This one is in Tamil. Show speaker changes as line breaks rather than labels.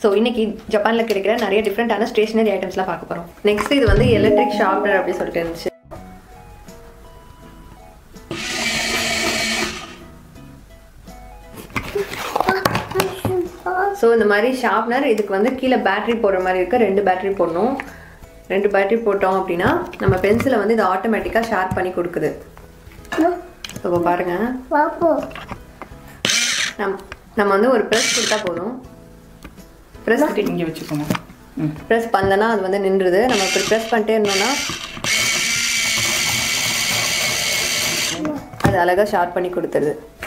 ஸோ இன்னைக்கு ஜப்பானில் கிடைக்கிற நிறைய டிஃப்ரெண்ட்டான ஸ்டேஷனரி ஐட்டம்ஸ்லாம் பார்க்க போகிறோம் நெக்ஸ்ட் இது வந்து எலக்ட்ரிக் ஷார்ப்னர் அப்படின்னு சொல்லிட்டு இருந்துச்சு ஸோ இந்த மாதிரி ஷார்ப்னர் இதுக்கு வந்து கீழே பேட்டரி போடுற மாதிரி இருக்கு ரெண்டு பேட்டரி போடணும் ரெண்டு பேட்டரி போட்டோம் அப்படின்னா நம்ம பென்சிலை வந்து இது ஆட்டோமேட்டிக்காக ஷார்ப் பண்ணி கொடுக்குது இப்போ பாருங்க நம் நம்ம வந்து ஒரு ப்ரெஸ் கொடுத்தா போதும் ப்ரெஸ்
இங்கே வச்சுக்கோங்க ம்
ப்ரெஸ் பண்ணலன்னா அது வந்து நின்றுது நம்ம இப்படி ப்ரெஸ் பண்ணிட்டே இருந்தோம்னா அது அழகாக ஷார்ப் பண்ணி கொடுத்துருது